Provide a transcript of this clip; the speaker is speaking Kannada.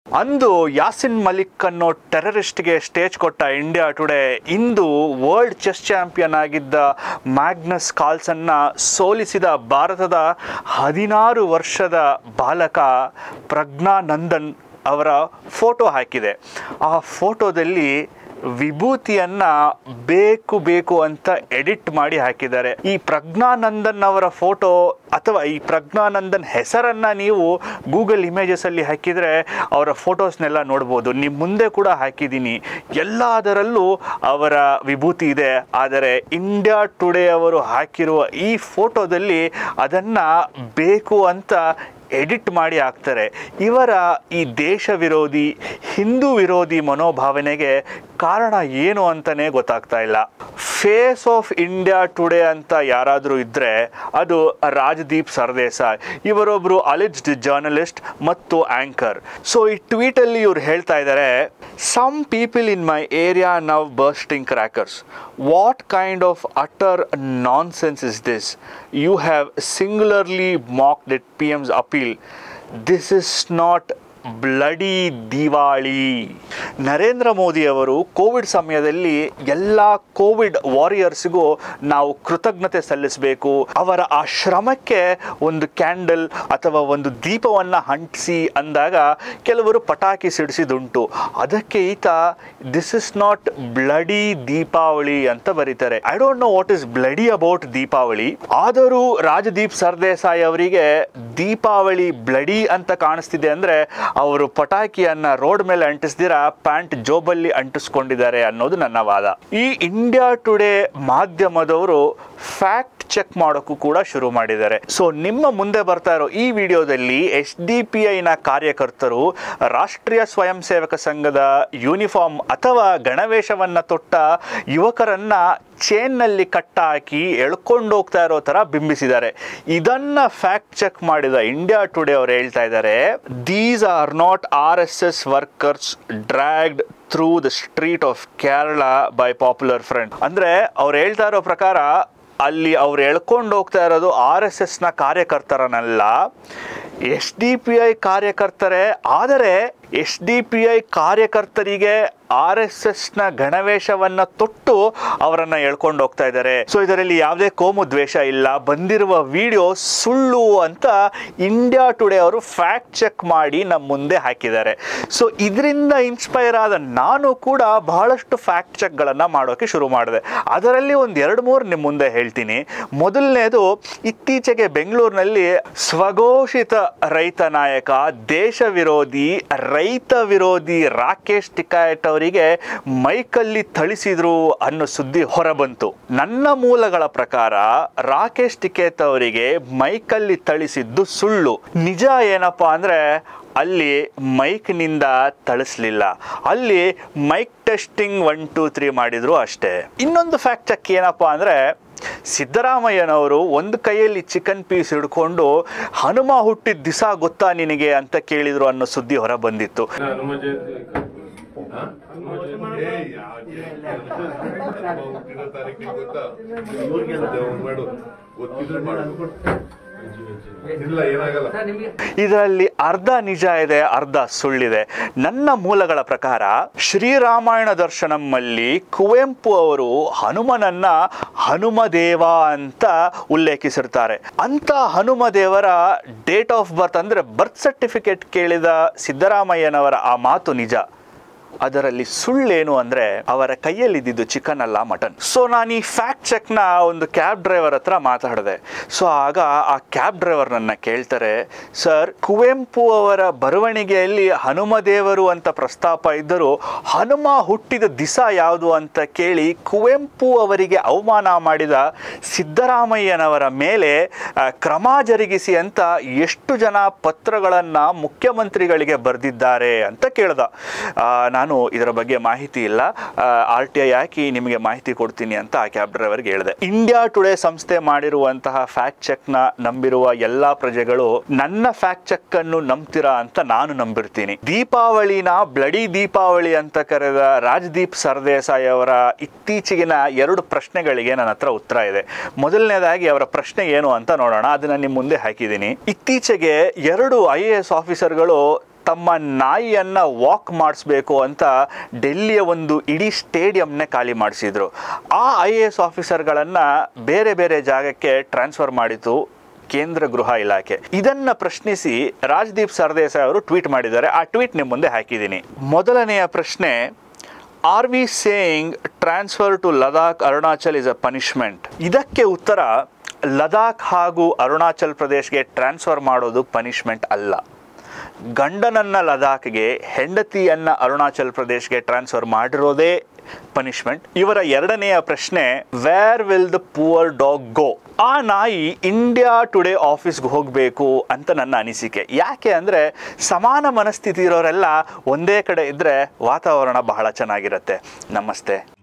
ಅಂದು ಯಾಸಿನ್ ಮಲಿಕ್ ಅನ್ನೋ ಟೆರರಿಸ್ಟ್ಗೆ ಸ್ಟೇಜ್ ಕೊಟ್ಟ ಇಂಡಿಯಾ ಟುಡೇ ಇಂದು ವರ್ಲ್ಡ್ ಚೆಸ್ ಚಾಂಪಿಯನ್ ಆಗಿದ್ದ ಮ್ಯಾಗ್ನಸ್ ಕಾಲ್ಸನ್ನ ಸೋಲಿಸಿದ ಭಾರತದ ಹದಿನಾರು ವರ್ಷದ ಬಾಲಕ ಪ್ರಜ್ಞಾನಂದನ್ ಅವರ ಫೋಟೋ ಹಾಕಿದೆ ಆ ಫೋಟೋದಲ್ಲಿ ವಿಭೂತಿಯನ್ನ ಬೇಕು ಬೇಕು ಅಂತ ಎಡಿಟ್ ಮಾಡಿ ಹಾಕಿದ್ದಾರೆ ಈ ಪ್ರಜ್ಞಾನಂದನ್ ಅವರ ಫೋಟೋ ಅಥವಾ ಈ ಪ್ರಜ್ಞಾನಂದನ್ ಹೆಸರನ್ನ ನೀವು ಗೂಗಲ್ ಇಮೇಜಸ್ ಅಲ್ಲಿ ಹಾಕಿದ್ರೆ ಅವರ ಫೋಟೋಸ್ನೆಲ್ಲ ನೋಡ್ಬೋದು ನಿಮ್ಮ ಮುಂದೆ ಕೂಡ ಹಾಕಿದ್ದೀನಿ ಎಲ್ಲದರಲ್ಲೂ ಅವರ ವಿಭೂತಿ ಇದೆ ಆದರೆ ಇಂಡಿಯಾ ಟುಡೇ ಅವರು ಹಾಕಿರುವ ಈ ಫೋಟೋದಲ್ಲಿ ಅದನ್ನ ಬೇಕು ಅಂತ ಎಡಿಟ್ ಮಾಡಿ ಹಾಕ್ತಾರೆ ಇವರ ಈ ದೇಶ ವಿರೋಧಿ ಹಿಂದೂ ವಿರೋಧಿ ಮನೋಭಾವನೆಗೆ ಕಾರಣ ಏನು ಅಂತಲೇ ಗೊತ್ತಾಗ್ತಾ ಇಲ್ಲ ಫೇಸ್ ಆಫ್ ಇಂಡಿಯಾ ಟುಡೇ ಅಂತ ಯಾರಾದರೂ ಇದ್ದರೆ ಅದು ರಾಜದೀಪ್ ಸರ್ದೇಸಾಯ್ ಇವರೊಬ್ಬರು ಅಲಿಜ್ಡ್ ಜರ್ನಲಿಸ್ಟ್ ಮತ್ತು ಆ್ಯಂಕರ್ ಸೊ ಈ ಟ್ವೀಟಲ್ಲಿ ಇವ್ರು ಹೇಳ್ತಾ ಇದ್ದಾರೆ some people in my area now bursting crackers what kind of utter nonsense is this you have singularly mocked it P M's appeal this is not bloody Diwali Narendra Modi ಅವರು ಕೋವಿಡ್ ಸಮಯದಲ್ಲಿ ಎಲ್ಲ ಕೋವಿಡ್ ವಾರಿಯರ್ಸ್ಗೂ ನಾವು ಕೃತಜ್ಞತೆ ಸಲ್ಲಿಸಬೇಕು ಅವರ ಆ ಶ್ರಮಕ್ಕೆ ಒಂದು ಕ್ಯಾಂಡಲ್ ಅಥವಾ ಒಂದು ದೀಪವನ್ನು ಅಂಟಿಸಿ ಅಂದಾಗ ಕೆಲವರು ಪಟಾಕಿ ಸಿಡಿಸಿದುಂಟು ಅದಕ್ಕೆ ಈತ this is not bloody Deepavali ಅಂತ ಬರೀತಾರೆ I don't know what is bloody about Deepavali ಆದರೂ ರಾಜದೀಪ್ ಸರ್ದೇಸಾಯಿ ಅವರಿಗೆ ದೀಪಾವಳಿ ಬ್ಲಡಿ ಅಂತ ಕಾಣಿಸ್ತಿದೆ ಅಂದ್ರೆ ಅವರು ಪಟಾಕಿಯನ್ನ ರೋಡ್ ಮೇಲೆ ಅಂಟಿಸ್ದಿರ ಪ್ಯಾಂಟ್ ಜೋಬಲ್ಲಿ ಅಂಟಿಸ್ಕೊಂಡಿದ್ದಾರೆ ಅನ್ನೋದು ನನ್ನ ವಾದ ಈ ಇಂಡಿಯಾ ಟುಡೇ ಮಾಧ್ಯಮದವರು ಫ್ಯಾಕ್ಟ್ ಚೆಕ್ ಮಾಡೋಕ್ಕೂ ಕೂಡ ಶುರು ಮಾಡಿದ್ದಾರೆ ಸೊ ನಿಮ್ಮ ಮುಂದೆ ಬರ್ತಾ ಇರೋ ಈ ವಿಡಿಯೋದಲ್ಲಿ ಎಸ್ ಡಿ ಪಿ ಐನ ಕಾರ್ಯಕರ್ತರು ರಾಷ್ಟ್ರೀಯ ಸ್ವಯಂ ಸೇವಕ ಸಂಘದ ಯೂನಿಫಾರ್ಮ್ ಅಥವಾ ಗಣವೇಶವನ್ನ ತೊಟ್ಟ ಯುವಕರನ್ನ ಚೇನ್ನಲ್ಲಿ ಕಟ್ಟಾಕಿ ಎಳ್ಕೊಂಡು ಹೋಗ್ತಾ ಇರೋ ತರ ಬಿಂಬಿಸಿದ್ದಾರೆ ಇದನ್ನ ಫ್ಯಾಕ್ಟ್ ಚೆಕ್ ಮಾಡಿದ ಇಂಡಿಯಾ ಟುಡೇ ಅವ್ರು ಹೇಳ್ತಾ ಇದ್ದಾರೆ these are not R S S workers dragged through the street of Kerala by Popular Front ಅಂದ್ರೆ ಅವ್ರು ಹೇಳ್ತಾ ಇರೋ ಪ್ರಕಾರ ಅಲ್ಲಿ ಅವ್ರು ಎಳ್ಕೊಂಡು ಹೋಗ್ತಾ ಇರೋದು ಆರ್ ಎಸ್ ಎಸ್ನ ಕಾರ್ಯಕರ್ತರನ್ನಲ್ಲ ಎಸ್ ಡಿ ಪಿ ಐ ಕಾರ್ಯಕರ್ತರೇ ಆದರೆ ಎಸ್ ಡಿ ಪಿ ಐ ಕಾರ್ಯಕರ್ತರಿಗೆ ಆರ್ ಎಸ್ ಎಸ್ನ ಗಣವೇಶವನ್ನ ತೊಟ್ಟು ಅವರನ್ನ ಎಳ್ಕೊಂಡು ಹೋಗ್ತಾ ಇದ್ದಾರೆ ಸೊ ಇದರಲ್ಲಿ ಯಾವುದೇ ಕೋಮು ದ್ವೇಷ ಇಲ್ಲ ಬಂದಿರುವ ವಿಡಿಯೋ ಸುಳ್ಳು ಅಂತ ಇಂಡಿಯಾ ಟುಡೇ ಅವರು ಫ್ಯಾಕ್ಟ್ ಚೆಕ್ ಮಾಡಿ ನಮ್ಮ ಮುಂದೆ ಹಾಕಿದ್ದಾರೆ ಸೊ ಇದರಿಂದ ಇನ್ಸ್ಪೈರ್ ಆದ ನಾನು ಕೂಡ ಬಹಳಷ್ಟು ಫ್ಯಾಕ್ಟ್ ಚೆಕ್ಗಳನ್ನು ಮಾಡೋಕೆ ಶುರು ಮಾಡಿದೆ ಅದರಲ್ಲಿ ಒಂದು ಎರಡು ಮೂರು ನಿಮ್ಮ ಮುಂದೆ ಹೇಳ್ತೀನಿ ಮೊದಲನೇದು ಇತ್ತೀಚೆಗೆ ಬೆಂಗಳೂರಿನಲ್ಲಿ ಸ್ವಘೋಷಿತ ರೈತ ನಾಯಕ ದೇಶ ವಿರೋಧಿ ರೈತ ವಿರೋಧಿ ರಾಕೇಶ್ ಟಿಕಾಯಟ್ ಅವರಿಗೆ ಮೈಕಲ್ಲಿ ಥಳಿಸಿದ್ರು ಅನ್ನೋ ಸುದ್ದಿ ಹೊರಬಂತು ನನ್ನ ಮೂಲಗಳ ಪ್ರಕಾರ ರಾಕೇಶ್ ಟಿಕೇತ್ ಅವರಿಗೆ ಮೈಕಲ್ಲಿ ಥಳಿಸಿದ್ದು ಸುಳ್ಳು ನಿಜ ಏನಪ್ಪಾ ಅಂದ್ರೆ ಅಲ್ಲಿ ಮೈಕ್ನಿಂದ ಥಳಿಸ್ಲಿಲ್ಲ ಅಲ್ಲಿ mic testing one two three ಮಾಡಿದ್ರು ಅಷ್ಟೇ ಇನ್ನೊಂದು ಫ್ಯಾಕ್ಟ್ ಚೆಕ್ ಏನಪ್ಪಾ ಅಂದ್ರೆ ಸಿದ್ದರಾಮಯ್ಯನವರು ಒಂದು ಕೈಯಲ್ಲಿ ಚಿಕನ್ ಪೀಸ್ ಹಿಡ್ಕೊಂಡು ಹನುಮ ಹುಟ್ಟಿದ ದಿಸ ಗೊತ್ತಾ ನಿನಗೆ ಅಂತ ಕೇಳಿದ್ರು ಅನ್ನೋ ಸುದ್ದಿ ಹೊರ ಬಂದಿತ್ತು ಹನುಮ ಜಯಂತಿ ಹಾ? ಏ, ಯಾಕೆ? ಹಬ್ಬ ಹುಟ್ಟಿದ ತಾರೀಕಿಗೆ ಗೊತ್ತಾ ಅದೇ ಒಂದ್ ಮಾಡು ಗೊತ್ತಿದ್ರೆ ಮಾಡು ಇಲ್ಲ ಏನಾಗಲ್ಲ ಇದರಲ್ಲಿ ಅರ್ಧ ನಿಜ ಇದೆ ಅರ್ಧ ಸುಳ್ಳಿದೆ ನನ್ನ ಮೂಲಗಳ ಪ್ರಕಾರ ಶ್ರೀರಾಮಾಯಣ ದರ್ಶನಂನಲ್ಲಿ ಕುವೆಂಪು ಅವರು ಹನುಮನನ್ನ ಹನುಮದೇವ ಅಂತ ಉಲ್ಲೇಖಿಸಿರ್ತಾರೆ ಅಂತ ಹನುಮದೇವರ ಡೇಟ್ ಆಫ್ ಬರ್ತ್ ಅಂದ್ರೆ ಬರ್ತ್ ಸರ್ಟಿಫಿಕೇಟ್ ಕೇಳಿದ ಸಿದ್ದರಾಮಯ್ಯನವರ ಆ ಮಾತು ನಿಜ ಅದರಲ್ಲಿ ಸುಳ್ಳೇನು ಅಂದ್ರೆ ಅವರ ಕೈಯಲ್ಲಿದ್ದಿದ್ದು ಚಿಕನ್ ಅಲ್ಲ ಮಟನ್ ಸೊ ನಾನು ಈ ಫ್ಯಾಕ್ಟ್ ಚೆಕ್ನ ಒಂದು ಕ್ಯಾಬ್ ಡ್ರೈವರ್ ಹತ್ರ ಮಾತಾಡಿದೆ ಸೊ ಆಗ ಆ ಕ್ಯಾಬ್ ಡ್ರೈವರ್ ನನ್ನ ಕೇಳ್ತಾರೆ ಸರ್ ಕುವೆಂಪು ಅವರ ಬರವಣಿಗೆಯಲ್ಲಿ ಹನುಮದೇವರು ಅಂತ ಪ್ರಸ್ತಾಪ ಇದ್ದರೂ ಹನುಮ ಹುಟ್ಟಿದ ದಿಸ ಯಾವುದು ಅಂತ ಕೇಳಿ ಕುವೆಂಪು ಅವರಿಗೆ ಅವಮಾನ ಮಾಡಿದ ಸಿದ್ದರಾಮಯ್ಯನವರ ಮೇಲೆ ಆ, ಕ್ರಮ ಜರುಗಿಸಿ ಅಂತ ಎಷ್ಟು ಜನ ಪತ್ರಗಳನ್ನ ಮುಖ್ಯಮಂತ್ರಿಗಳಿಗೆ ಬರೆದಿದ್ದಾರೆ ಅಂತ ಕೇಳ್ದ ಆ, ನಾನು ಇದರ ಬಗ್ಗೆ ಮಾಹಿತಿ ಇಲ್ಲ ಆರ್ ಟಿ ಐ ಹಾಕಿ ನಿಮಗೆ ಮಾಹಿತಿ ಕೊಡ್ತೀನಿ ಅಂತ ಆ ಕ್ಯಾಬ್ ಡ್ರೈವರ್ಗೆ ಹೇಳಿದೆ ಇಂಡಿಯಾ ಟುಡೇ ಸಂಸ್ಥೆ ಮಾಡಿರುವಂತಹ ಫ್ಯಾಕ್ಟ್ ಚೆಕ್ನ ನಂಬಿರುವ ಎಲ್ಲಾ ಪ್ರಜೆಗಳು ನನ್ನ ಫ್ಯಾಕ್ಟ್ ಚೆಕ್ ಅನ್ನು ನಂಬ್ತೀರಾ ಅಂತ ನಾನು ನಂಬಿರ್ತೀನಿ ದೀಪಾವಳಿನ ಬ್ಲಡಿ ದೀಪಾವಳಿ ಅಂತ ಕರೆದ ರಾಜದೀಪ್ ಸರ್ದೇಸಾಯಿ ಅವರ ಇತ್ತೀಚೆಗಿನ ಎರಡು ಪ್ರಶ್ನೆಗಳಿಗೆ ನನ್ನ ಹತ್ರ ಉತ್ತರ ಇದೆ ಮೊದಲನೇದಾಗಿ ಅವರ ಪ್ರಶ್ನೆ ಏನು ಅಂತ ನೋಡೋಣ ಅದನ್ನ ನಿಮ್ಮ ಮುಂದೆ ಹಾಕಿದ್ದೀನಿ ಇತ್ತೀಚೆಗೆ ಎರಡು ಐ ಎ ಎಸ್ ಆಫೀಸರ್ಗಳು ತಮ್ಮ ನಾಯಿಯನ್ನು ವಾಕ್ ಮಾಡಿಸ್ಬೇಕು ಅಂತ ಡೆಲ್ಲಿಯ ಒಂದು ಇಡೀ ಸ್ಟೇಡಿಯಂನೇ ಖಾಲಿ ಮಾಡಿಸಿದ್ರು ಆ ಐ ಎ ಎಸ್ ಆಫೀಸರ್ಗಳನ್ನು ಬೇರೆ ಬೇರೆ ಜಾಗಕ್ಕೆ ಟ್ರಾನ್ಸ್ಫರ್ ಮಾಡಿತು ಕೇಂದ್ರ ಗೃಹ ಇಲಾಖೆ ಇದನ್ನ ಪ್ರಶ್ನಿಸಿ ರಾಜ್ದೀಪ್ ಸರ್ದೇಸಾಯಿ ಅವರು ಟ್ವೀಟ್ ಮಾಡಿದ್ದಾರೆ ಆ ಟ್ವೀಟ್ ನಿಮ್ಮ ಮುಂದೆ ಹಾಕಿದ್ದೀನಿ ಮೊದಲನೆಯ ಪ್ರಶ್ನೆ are we saying transfer to Ladakh Arunachal is a punishment ಇದಕ್ಕೆ ಉತ್ತರ ಲದಾಖ್ ಹಾಗೂ ಅರುಣಾಚಲ್ ಪ್ರದೇಶ್ಗೆ ಟ್ರಾನ್ಸ್ಫರ್ ಮಾಡೋದು ಪನಿಷ್ಮೆಂಟ್ ಅಲ್ಲ ಗಂಡನನ್ನ ಲದಾಖ್ಗೆ ಹೆಂಡತಿಯನ್ನ ಅರುಣಾಚಲ್ ಪ್ರದೇಶ್ಗೆ ಟ್ರಾನ್ಸ್ಫರ್ ಮಾಡಿರೋದೇ ಪನಿಷ್ಮೆಂಟ್ ಇವರ ಎರಡನೆಯ ಪ್ರಶ್ನೆ where will the poor dog go ಆ ನಾಯಿ ಇಂಡಿಯಾ ಟುಡೇ ಆಫೀಸ್ಗೆ ಹೋಗಬೇಕು ಅಂತ ನನ್ನ ಅನಿಸಿಕೆ ಯಾಕೆ ಅಂದರೆ ಸಮಾನ ಮನಸ್ಥಿತಿ ಇರೋರೆಲ್ಲ ಒಂದೇ ಕಡೆ ಇದ್ದರೆ ವಾತಾವರಣ ಬಹಳ ಚೆನ್ನಾಗಿರುತ್ತೆ ನಮಸ್ತೆ